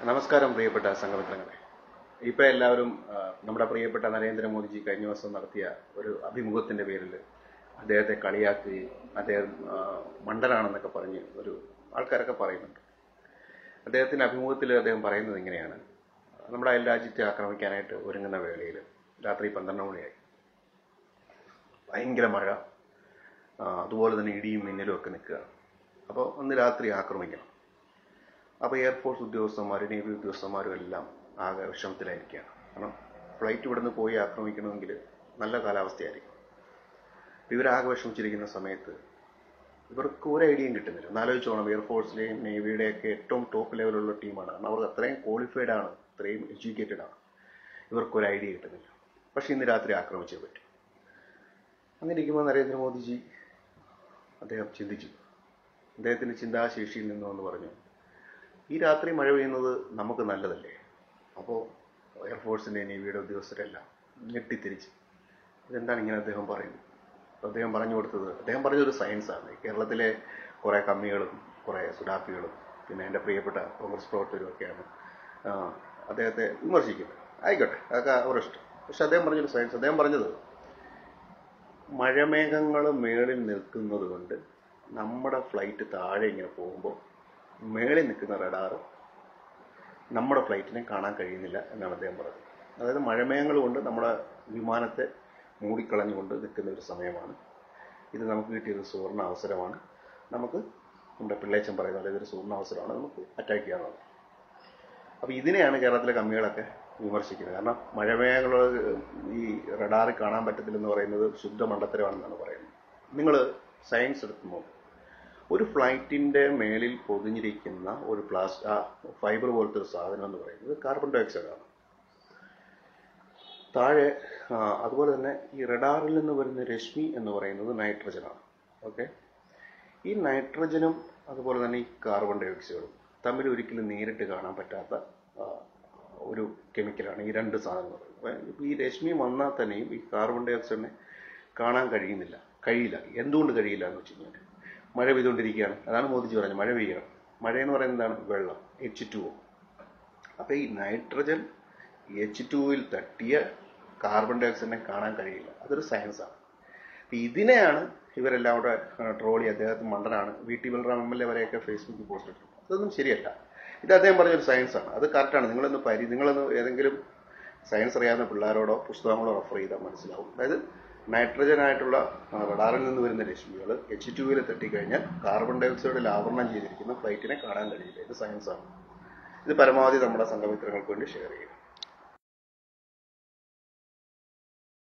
നമസ്കാരം പ്രിയപ്പെട്ട സംഘമിത്രങ്ങളെ ഇപ്പൊ എല്ലാവരും ആ, നമ്മുടെ പ്രിയപ്പെട്ട നരേന്ദ്രമോദിജി കഴിഞ്ഞ ദിവസം നടത്തിയ ഒരു അഭിമുഖത്തിന്റെ പേരിൽ അദ്ദേഹത്തെ കളിയാക്കുകയും അദ്ദേഹം ആ, മണ്ടനാണെന്നൊക്കെ പറഞ്ഞ് ഒരു ആൾക്കാരൊക്കെ പറയുന്നുണ്ട് അദ്ദേഹത്തിന്റെ അഭിമുഖത്തിൽ അദ്ദേഹം പറയുന്നത് ഇങ്ങനെയാണ് നമ്മുടെ അയൽ രാജ്യത്തെ ആക്രമിക്കാനായിട്ട് ഒരുങ്ങുന്ന വേളയിൽ രാത്രി പന്ത്രണ്ട് മണിയായി ഭയങ്കര മഴ ആ, അതുപോലെ തന്നെ ഇടിയും മിന്നലും ഒക്കെ നിൽക്കുക അപ്പോൾ അന്ന് രാത്രി ആക്രമിക്കണം അപ്പോൾ എയർഫോഴ്സ് ഉദ്യോഗസ്ഥന്മാരും നേവി ഉദ്യോഗസ്ഥന്മാരും എല്ലാം ആകെ വിഷമത്തിലായിരിക്കുകയാണ് കാരണം ഫ്ലൈറ്റ് ഇവിടുന്ന് പോയി ആക്രമിക്കണമെങ്കിൽ നല്ല കാലാവസ്ഥയായിരിക്കും അപ്പോൾ ഇവരാകെ വിഷമിച്ചിരിക്കുന്ന സമയത്ത് ഇവർക്ക് ഒരു ഐഡിയയും കിട്ടുന്നില്ല എന്നാലോചിച്ചോണം എയർഫോഴ്സിലെയും നേവിയുടെയൊക്കെ ഏറ്റവും ടോപ്പ് ലെവലുള്ള ടീമാണ് കാരണം അവർ അത്രയും ക്വാളിഫൈഡ് ആണ് അത്രയും എഡ്യൂക്കേറ്റഡ് ആണ് ഇവർക്ക് ഒരു ഐഡിയ കിട്ടുന്നില്ല പക്ഷേ ഇന്ന് രാത്രി ആക്രമിച്ചേ പറ്റും അങ്ങനെ ഇരിക്കുമ്പോൾ നരേന്ദ്രമോദിജി അദ്ദേഹം ചിന്തിച്ചു അദ്ദേഹത്തിന്റെ ചിന്താശേഷിയിൽ നിന്ന് വന്ന് പറഞ്ഞു ഈ രാത്രി മഴ പെയ്യുന്നത് നമുക്ക് നല്ലതല്ലേ അപ്പോൾ എയർഫോഴ്സിൻ്റെ നേവിയുടെ ഉദ്യോഗസ്ഥരെല്ലാം ഞെട്ടിത്തിരിച്ച് ഇതെന്താണ് ഇങ്ങനെ അദ്ദേഹം പറയുന്നത് അപ്പോൾ അദ്ദേഹം പറഞ്ഞു കൊടുത്തത് അദ്ദേഹം പറഞ്ഞൊരു സയൻസാണ് കേരളത്തിലെ കുറേ കമ്മികളും കുറേ സുഡാപ്പികളും പിന്നെ എൻ്റെ പ്രിയപ്പെട്ട കോൺഗ്രസ് പ്രവർത്തകരും ഒക്കെയാണ് ആ, അദ്ദേഹത്തെ വിമർശിക്കുന്നത് ആയിക്കോട്ടെ അതൊക്കെ അവരുടെ ഇഷ്ടം പക്ഷെ അദ്ദേഹം പറഞ്ഞൊരു സയൻസ് അദ്ദേഹം പറഞ്ഞത് മഴമേഘങ്ങൾ മേളിൽ നിൽക്കുന്നത് കൊണ്ട് നമ്മുടെ ഫ്ലൈറ്റ് താഴെ ഇങ്ങനെ പോകുമ്പോൾ മേളിൽ നിൽക്കുന്ന റഡാർ നമ്മുടെ ഫ്ലൈറ്റിനെ കാണാൻ കഴിയുന്നില്ല എന്നാണ് അദ്ദേഹം പറഞ്ഞത് അതായത് മഴമേഘങ്ങൾ കൊണ്ട് നമ്മുടെ വിമാനത്തെ മൂടിക്കളഞ്ഞുകൊണ്ട് നിൽക്കുന്ന ഒരു സമയമാണ് ഇത് നമുക്ക് കിട്ടിയൊരു സുവർണ അവസരമാണ് നമുക്ക് നമ്മുടെ പിള്ളേച്ചൻ പറയുന്ന പോലെ ഇതൊരു സുവർണ അവസരമാണ് നമുക്ക് അറ്റാക്ക് ചെയ്യാവുന്നത് അപ്പോൾ ഇതിനെയാണ് കേരളത്തിലെ കമ്മികളൊക്കെ വിമർശിക്കുന്നത് കാരണം മഴമേഘങ്ങൾ ഈ റഡാറിൽ കാണാൻ പറ്റത്തില്ലെന്ന് പറയുന്നത് ശുദ്ധ മണ്ടത്തരമാണെന്നാണ് പറയുന്നത് നിങ്ങൾ സയൻസ് എടുത്ത് നോക്കും ഒരു ഫ്ലൈറ്റിന്റെ മേളിൽ പൊതിഞ്ഞിരിക്കുന്ന ഒരു പ്ലാസ്റ്റ് ആ ഫൈബർ പോലത്തെ ഒരു സാധനം എന്ന് പറയുന്നത് കാർബൺ ഡൈ ഓക്സൈഡ് ആണ് താഴെ ആ, അതുപോലെ തന്നെ ഈ റഡാറിൽ നിന്ന് വരുന്ന രശ്മി എന്ന് പറയുന്നത് നൈട്രജൻ ആണ് ഓക്കെ ഈ നൈട്രജനും അതുപോലെ തന്നെ ഈ കാർബൺ ഡൈ ഓക്സൈഡും തമ്മിൽ ഒരിക്കലും നേരിട്ട് കാണാൻ പറ്റാത്ത ആ, ഒരു കെമിക്കലാണ് ഈ രണ്ട് സാധനങ്ങൾ അപ്പോൾ ഈ രശ്മി വന്നാൽ തന്നെയും ഈ കാർബൺ ഡൈ ഓക്സൈഡിനെ കാണാൻ കഴിയുന്നില്ല കഴിയില്ല എന്തുകൊണ്ട് കഴിയില്ല എന്ന് വെച്ച് കഴിഞ്ഞാൽ മഴ പെയ്തുകൊണ്ടിരിക്കുകയാണ് അതാണ് മോദിജി പറഞ്ഞത് മഴ പെയ്യണം മഴ എന്ന് പറയുന്നത് എന്താണ് വെള്ളം എച്ച് ടു അപ്പോൾ ഈ നൈട്രജൻ എച്ച് ടുവിൽ തട്ടിയ കാർബൺ ഡൈ ഓക്സൈഡിനെ കാണാൻ കഴിയില്ല അതൊരു സയൻസാണ് അപ്പം ഇതിനെയാണ് ഇവരെല്ലാം കൂടെ ട്രോളി അദ്ദേഹത്തിന് മണ്ടനാണ് V T Balram M L A വരെയൊക്കെ ഫേസ്ബുക്കിൽ പോസ്റ്റ് ഇട്ടിട്ടുണ്ട് അതൊന്നും ശരിയല്ല ഇത് അദ്ദേഹം പറഞ്ഞൊരു സയൻസാണ് അത് കറക്റ്റാണ് നിങ്ങളൊന്ന് പരി നിങ്ങളൊന്ന് ഏതെങ്കിലും സയൻസ് അറിയാവുന്ന പിള്ളേരോടോ പുസ്തകങ്ങളോ റെഫർ ചെയ്താൽ മനസ്സിലാവും അതായത് നൈട്രജൻ ആയിട്ടുള്ള ആ, റഡാറിൽ നിന്ന് വരുന്ന രശ്മികൾ എച്ച് ടുവിൽ തട്ടിക്കഴിഞ്ഞാൽ കാർബൺ ഡൈ ഓക്സൈഡിൽ ആവരണം ചെയ്തിരിക്കുന്ന ഫ്ലൈറ്റിനെ കാണാൻ കഴിയില്ല ഇത് സയൻസാണ് ഇത് പരമാവധി നമ്മുടെ സംഘമിത്രങ്ങൾക്ക് വേണ്ടി ഷെയർ ചെയ്യുക